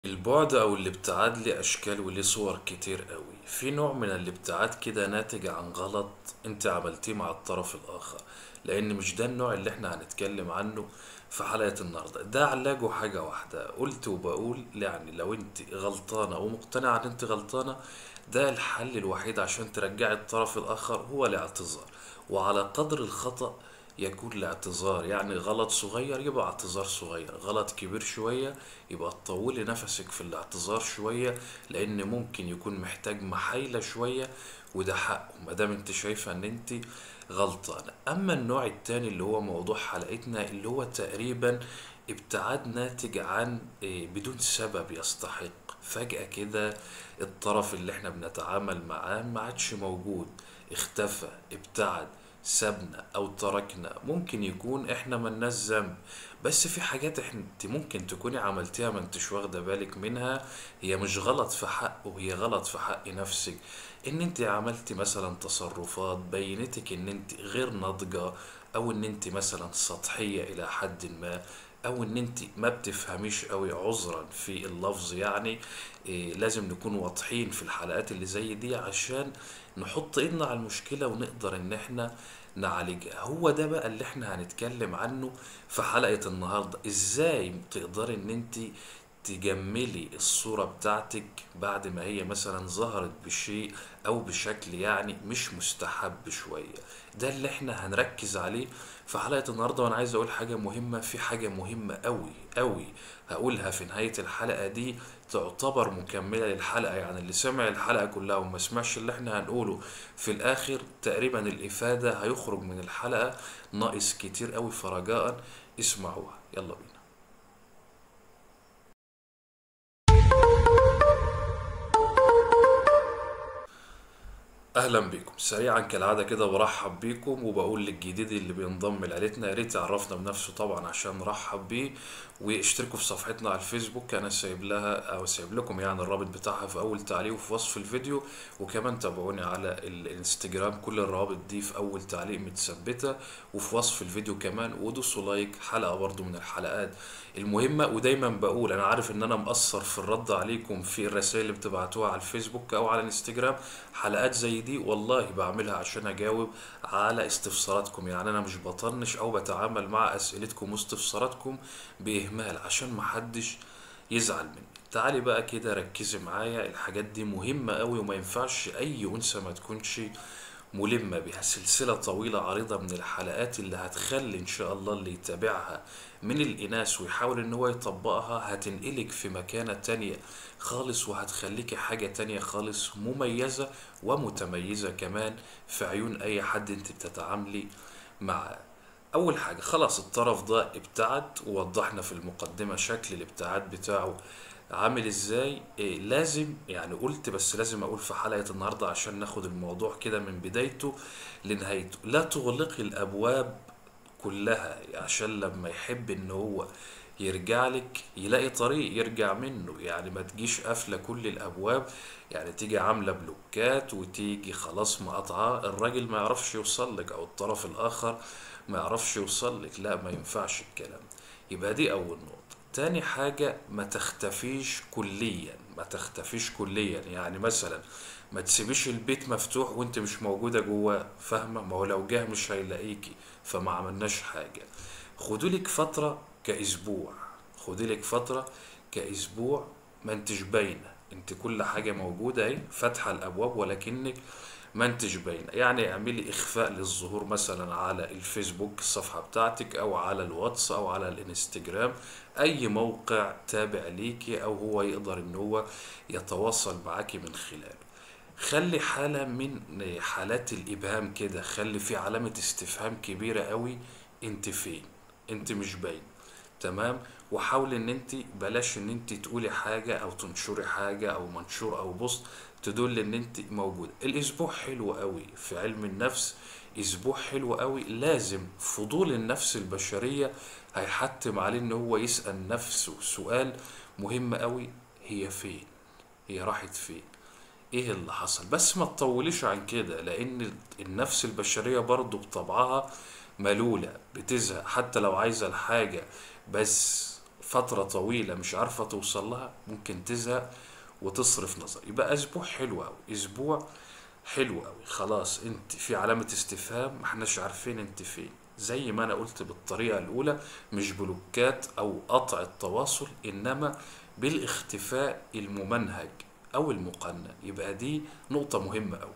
البعد أو الابتعاد ليه أشكال وليه صور كتير قوي في نوع من الابتعاد كده ناتج عن غلط انت عملتيه مع الطرف الآخر لأن مش ده النوع اللي احنا هنتكلم عنه في حلقة النهاردة ده علاجه حاجة واحدة قلت وبقول يعني لو انت غلطانة ومقتنعة ان انت غلطانة ده الحل الوحيد عشان ترجعي الطرف الآخر هو الاعتذار وعلى قدر الخطأ يكون الاعتذار يعني غلط صغير يبقى اعتذار صغير غلط كبير شوية يبقى تطولي نفسك في الاعتذار شوية لان ممكن يكون محتاج محايلة شوية وده حقه مادام انت شايفة ان انت غلطانة اما النوع التاني اللي هو موضوع حلقتنا اللي هو تقريبا ابتعاد ناتج عن إيه، بدون سبب يستحق فجأة كده الطرف اللي احنا بنتعامل معاه ما عادش موجود اختفى ابتعد سابنا او تركنا ممكن يكون احنا ملناش ذنب بس في حاجات احنا انت ممكن تكوني عملتيها ما انتش واخده بالك منها هي مش غلط في حقه هي غلط في حق نفسك ان انت عملتي مثلا تصرفات بينتك ان انت غير ناضجه او ان انت مثلا سطحيه الى حد ما او ان انت ما بتفهميش قوي عذرا في اللفظ يعني إيه لازم نكون واضحين في الحلقات اللي زي دي عشان نحط ايدنا على المشكلة ونقدر ان احنا نعالجها هو ده بقى اللي احنا هنتكلم عنه في حلقة النهاردة ازاي تقدري ان انت تجملي الصورة بتاعتك بعد ما هي مثلا ظهرت بشيء او بشكل يعني مش مستحب شوية ده اللي احنا هنركز عليه في حلقة النهاردة وانا عايز اقول حاجة مهمة في حاجة مهمة قوي قوي هقولها في نهاية الحلقة دي تعتبر مكملة للحلقة يعني اللي سمع الحلقة كلها وما سمعش اللي احنا هنقوله في الاخر تقريبا الافادة هيخرج من الحلقة ناقص كتير قوي فرجاء اسمعوها يلا بينا اهلا بيكم سريعا كالعاده كده برحب بيكم وبقول للجديد اللي بينضم لعيلتنا يا ريت يعرفنا بنفسه طبعا عشان نرحب بيه واشتركوا في صفحتنا على الفيسبوك انا سايب لها او سايب لكم يعني الرابط بتاعها في اول تعليق وفي وصف الفيديو وكمان تابعوني على الانستجرام كل الروابط دي في اول تعليق متثبته وفي وصف الفيديو كمان ودوسوا لايك حلقه برضو من الحلقات المهمه ودايما بقول انا عارف ان انا مقصر في الرد عليكم في الرسائل اللي بتبعتوها على الفيسبوك او على الانستجرام حلقات زي دي والله بعملها عشان اجاوب على استفساراتكم يعني انا مش بطنش او بتعامل مع اسئلتكم واستفساراتكم باهمال عشان محدش يزعل مني تعالي بقى كده ركزي معايا الحاجات دي مهمة قوي وما ينفعش اي انثى ما تكونش ملمة بها سلسلة طويلة عريضة من الحلقات اللي هتخلي ان شاء الله اللي يتابعها من الاناث ويحاول ان هو يطبقها هتنقلك في مكانة تانية خالص وهتخليكي حاجة تانية خالص مميزة ومتميزة كمان في عيون اي حد انت بتتعاملي معاه اول حاجة خلاص الطرف ده ابتعد ووضحنا في المقدمة شكل الابتعاد بتاعه عامل ازاي إيه لازم يعني قلت بس لازم اقول في حلقة النهاردة عشان ناخد الموضوع كده من بدايته لنهايته لا تغلقي الابواب كلها عشان لما يحب ان هو يرجع لك يلاقي طريق يرجع منه يعني ما تجيش قافله كل الابواب يعني تيجي عامله بلوكات وتيجي خلاص مقاطعاه الراجل ما يعرفش يوصل لك او الطرف الاخر ما يعرفش يوصل لك لا ما ينفعش الكلام يبقى دي اول نقطه تاني حاجه ما تختفيش كليا ما تختفيش كليا يعني مثلا ما تسيبيش البيت مفتوح وانت مش موجودة جواه فاهمة ما هو لو جه مش هيلاقيكي فما عملناش حاجة خدولك فترة كأسبوع خدولك فترة كأسبوع ما انتش باينة انت كل حاجة موجودة اهي فاتحة الأبواب ولكنك ما انتش باينة يعني اعملي إخفاء للظهور مثلا على الفيسبوك الصفحة بتاعتك أو على الواتس أو على الانستجرام أي موقع تابع ليكي أو هو يقدر إن هو يتواصل معاكي من خلاله خلي حالة من حالات الإبهام كده خلي في علامة استفهام كبيرة قوي انت فين انت مش باين تمام وحاول ان انت بلاش ان انت تقولي حاجة او تنشري حاجة او منشور او بوست تدل ان انت موجودة الاسبوع حلو قوي في علم النفس اسبوع حلو قوي لازم فضول النفس البشرية هيحتم عليه ان هو يسأل نفسه سؤال مهم قوي هي فين هي راحت فين ايه اللي حصل بس ما تطوليش عن كده لان النفس البشرية برضو بطبعها ملولة بتزهق حتى لو عايزة الحاجة بس فترة طويلة مش عارفة توصل لها ممكن تزهق وتصرف نظر يبقى اسبوع حلو قوي اسبوع حلو قوي خلاص انت في علامة استفهام ما احناش عارفين انت فين زي ما انا قلت بالطريقة الاولى مش بلوكات او قطع التواصل انما بالاختفاء الممنهج او المقنن يبقى دي نقطة مهمة قوي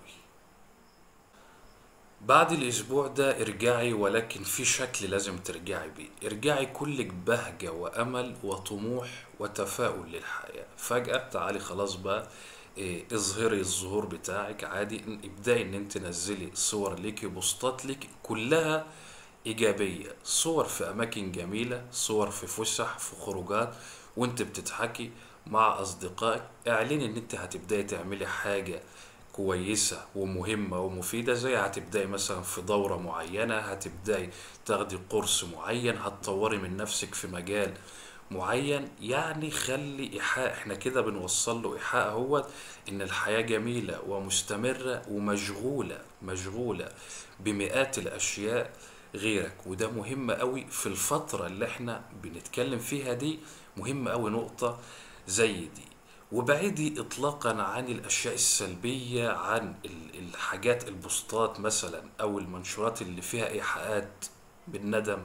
بعد الأسبوع ده ارجعي ولكن في شكل لازم ترجعي بيه ارجعي كلك بهجة وأمل وطموح وتفاؤل للحياة فجأة تعالي خلاص بقى إيه، اظهري الظهور بتاعك عادي ابدأي ان انت تنزلي صور ليكي بوستات ليكي كلها إيجابية صور في أماكن جميلة صور في فسح في خروجات وانت بتضحكي مع أصدقائك اعلني ان انت هتبدأي تعملي حاجة كويسة ومهمة ومفيدة زي هتبدأي مثلا في دورة معينة هتبدأي تاخدي قرص معين هتطوري من نفسك في مجال معين يعني خلي إيحاء احنا كده بنوصل له إيحاء هو إن الحياة جميلة ومستمرة ومشغولة مشغولة بمئات الأشياء غيرك وده مهم قوي في الفترة اللي احنا بنتكلم فيها دي مهم قوي نقطة زي دي وبعيدي اطلاقا عن الاشياء السلبيه عن ال- الحاجات البوستات مثلا او المنشورات اللي فيها ايحاءات بالندم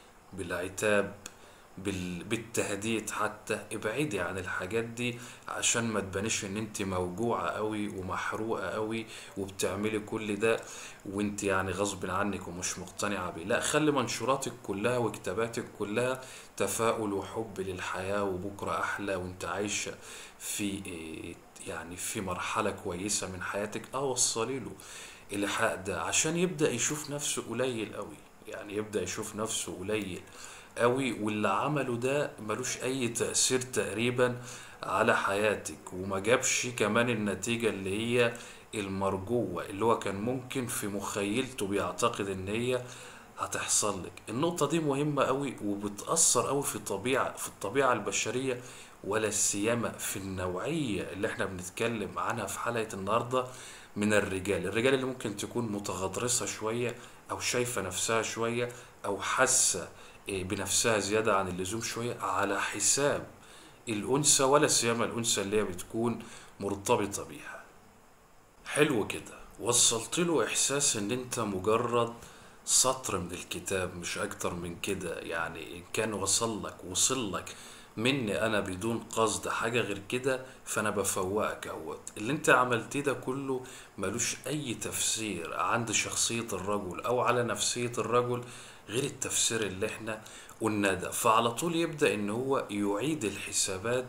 بالعتاب بال... بالتهديد حتى ابعدي عن الحاجات دي عشان ما تبانيش ان انت موجوعة قوي ومحروقة قوي وبتعملي كل ده وانت يعني غصب عنك ومش مقتنعة بيه لا خلي منشوراتك كلها وكتاباتك كلها تفاؤل وحب للحياة وبكرة احلى وانت عايشة في إيه، يعني في مرحلة كويسة من حياتك اه وصلي له الإيحاء ده عشان يبدأ يشوف نفسه قليل قوي يعني يبدأ يشوف نفسه قليل قوي واللي عمله ده ملوش اي تأثير تقريبا على حياتك وما جابش كمان النتيجة اللي هي المرجوة اللي هو كان ممكن في مخيلته بيعتقد ان هي هتحصل لك النقطة دي مهمة قوي وبتأثر قوي في طبيعة في الطبيعة البشرية ولا سيما في النوعية اللي احنا بنتكلم عنها في حلقة النهاردة من الرجال الرجال اللي ممكن تكون متغطرسة شوية او شايفة نفسها شوية او حاسة إيه، بنفسها زيادة عن اللزوم شوية على حساب الأنثى ولا سيما الأنثى اللي هي بتكون مرتبطة بيها حلو كده وصلت له إحساس إن أنت مجرد سطر من الكتاب مش أكتر من كده يعني إن كان وصل لك وصل لك مني أنا بدون قصد حاجة غير كده فأنا بفوقك أهوت اللي أنت عملتيه ده كله ملوش أي تفسير عند شخصية الرجل أو على نفسية الرجل غير التفسير اللي احنا قلنا ده فعلى طول يبدأ ان هو يعيد الحسابات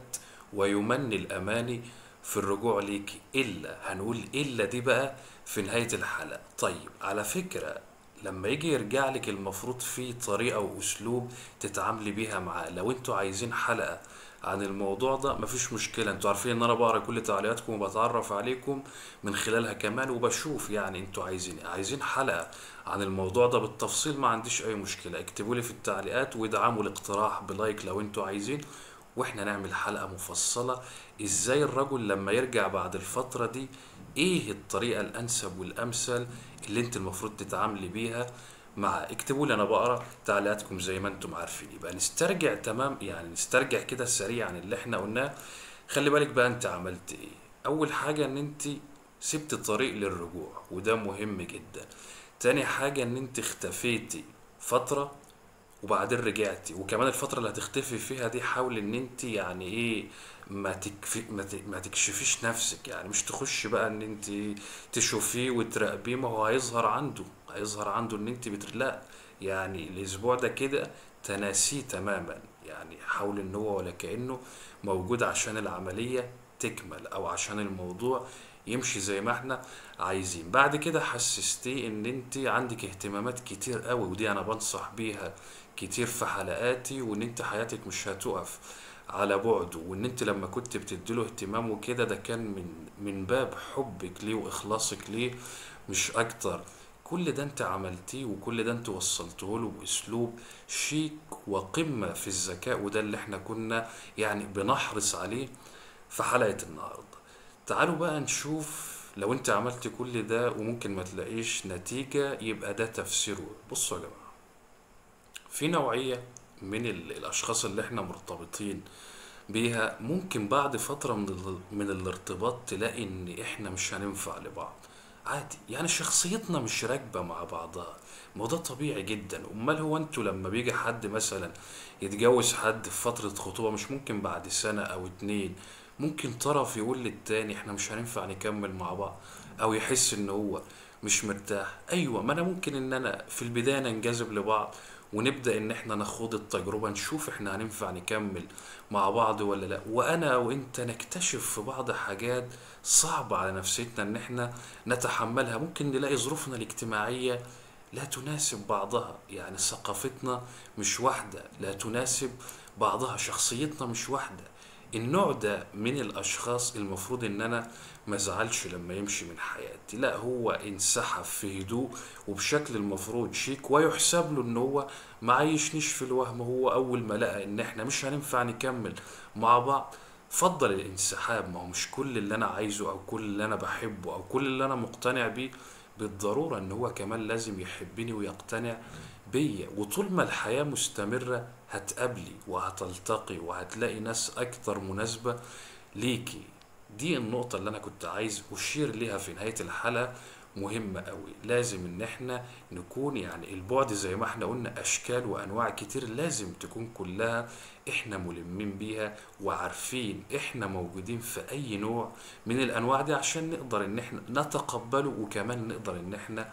ويمني الاماني في الرجوع ليكي الا هنقول الا دي بقى في نهاية الحلقة طيب على فكرة لما يجي يرجع لك المفروض في طريقة واسلوب تتعاملي بيها معاه لو انتوا عايزين حلقة عن الموضوع ده مفيش مشكلة انتوا عارفين ان انا بقرا كل تعليقاتكم وبتعرف عليكم من خلالها كمان وبشوف يعني انتوا عايزين ايه. عايزين حلقة عن الموضوع ده بالتفصيل ما عنديش اي مشكلة اكتبوا لي في التعليقات وادعموا الاقتراح بلايك لو انتوا عايزين واحنا نعمل حلقة مفصلة ازاي الرجل لما يرجع بعد الفترة دي ايه الطريقة الانسب والامثل اللي انت المفروض تتعاملي بيها مع اكتبوا لي انا بقرا تعليقاتكم زي ما انتم عارفين يبقى نسترجع تمام يعني نسترجع كده سريعا اللي احنا قلناه خلي بالك بقى انت عملت ايه اول حاجة ان انت سبت طريق للرجوع وده مهم جدا تاني حاجة ان انت اختفيتي فترة وبعدين رجعتي وكمان الفترة اللي هتختفي فيها دي حاول ان انت يعني ايه ما تكفي ما, ت- ما تكشفيش نفسك يعني مش تخش بقى ان انت تشوفيه وتراقبيه ما هو هيظهر عنده هيظهر عنده ان انت بتر... لا يعني الاسبوع ده كده تناسيه تماما يعني حاول ان هو ولا كأنه موجود عشان العملية تكمل او عشان الموضوع يمشي زي ما احنا عايزين بعد كده حسستيه ان انت عندك اهتمامات كتير قوي ودي انا بنصح بيها كتير في حلقاتي وان انت حياتك مش هتقف على بعده وان انت لما كنت بتديله اهتمام وكده ده كان من من باب حبك ليه واخلاصك ليه مش اكتر كل ده انت عملتيه وكل ده انت وصلته له باسلوب شيك وقمة في الذكاء وده اللي احنا كنا يعني بنحرص عليه في حلقة النهاردة تعالوا بقى نشوف لو انت عملت كل ده وممكن ما تلاقيش نتيجة يبقى ده تفسيره بصوا يا جماعة في نوعية من ال- الاشخاص اللي احنا مرتبطين بيها ممكن بعد فترة من ال- من الارتباط تلاقي ان احنا مش هننفع لبعض عادي يعني شخصيتنا مش راكبة مع بعضها ما هو ده طبيعي جدا امال هو انتوا لما بيجي حد مثلا يتجوز حد في فترة خطوبة مش ممكن بعد سنة او اتنين ممكن طرف يقول للتاني احنا مش هننفع نكمل مع بعض او يحس ان هو مش مرتاح ايوه ما انا ممكن ان انا في البداية ننجذب لبعض ونبدأ ان احنا نخوض التجربة نشوف احنا هننفع نكمل مع بعض ولا لا وانا وانت نكتشف في بعض حاجات صعبة على نفسيتنا ان احنا نتحملها ممكن نلاقي ظروفنا الاجتماعية لا تناسب بعضها يعني ثقافتنا مش واحدة لا تناسب بعضها شخصيتنا مش واحدة النوع ده من الاشخاص المفروض ان انا ما ازعلش لما يمشي من حياتي لا هو انسحب في هدوء وبشكل المفروض شيك ويحسب له ان هو ما عايشنيش في الوهم هو اول ما لقى ان احنا مش هننفع نكمل مع بعض فضل الانسحاب ما هو مش كل اللي انا عايزه او كل اللي انا بحبه او كل اللي انا مقتنع بيه بالضرورة ان هو كمان لازم يحبني ويقتنع بيا وطول ما الحياة مستمرة هتقابلي وهتلتقي وهتلاقي ناس اكتر مناسبة ليكي دي النقطة اللي انا كنت عايز اشير ليها في نهاية الحلقة مهمة قوي لازم ان احنا نكون يعني البعد زي ما احنا قلنا اشكال وانواع كتير لازم تكون كلها احنا ملمين بيها وعارفين احنا موجودين في اي نوع من الانواع دي عشان نقدر ان احنا نتقبله وكمان نقدر ان احنا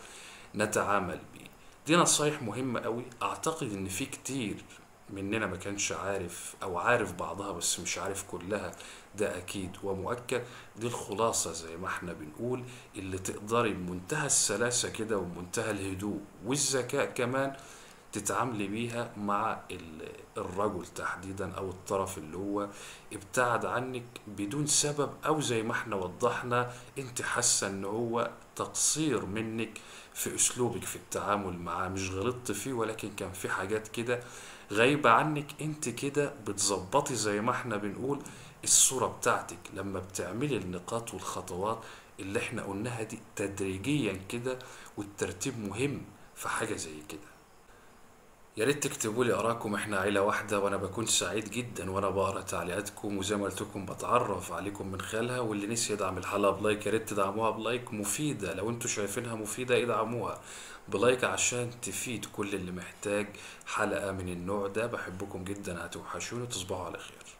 نتعامل بيه دي نصايح مهمة قوي اعتقد ان في كتير مننا ما كانش عارف او عارف بعضها بس مش عارف كلها ده اكيد ومؤكد دي الخلاصة زي ما احنا بنقول اللي تقدري بمنتهى السلاسة كده ومنتهى الهدوء والذكاء كمان تتعاملي بيها مع ال- الرجل تحديدا او الطرف اللي هو ابتعد عنك بدون سبب او زي ما احنا وضحنا انت حاسه ان هو تقصير منك في اسلوبك في التعامل معاه مش غلطت فيه ولكن كان في حاجات كده غايبة عنك انت كده بتظبطي زي ما احنا بنقول الصورة بتاعتك لما بتعملي النقاط والخطوات اللي احنا قلناها دي تدريجيا كده والترتيب مهم في حاجة زي كده يا ريت تكتبوا لي آراءكم احنا عيلة واحدة وانا بكون سعيد جدا وانا بقرا تعليقاتكم وزي ما قلت لكم بتعرف عليكم من خلالها واللي نسي يدعم الحلقة بلايك يا ريت تدعموها بلايك مفيدة لو انتوا شايفينها مفيدة ادعموها بلايك عشان تفيد كل اللي محتاج حلقة من النوع ده بحبكم جدا هتوحشوني تصبحوا على خير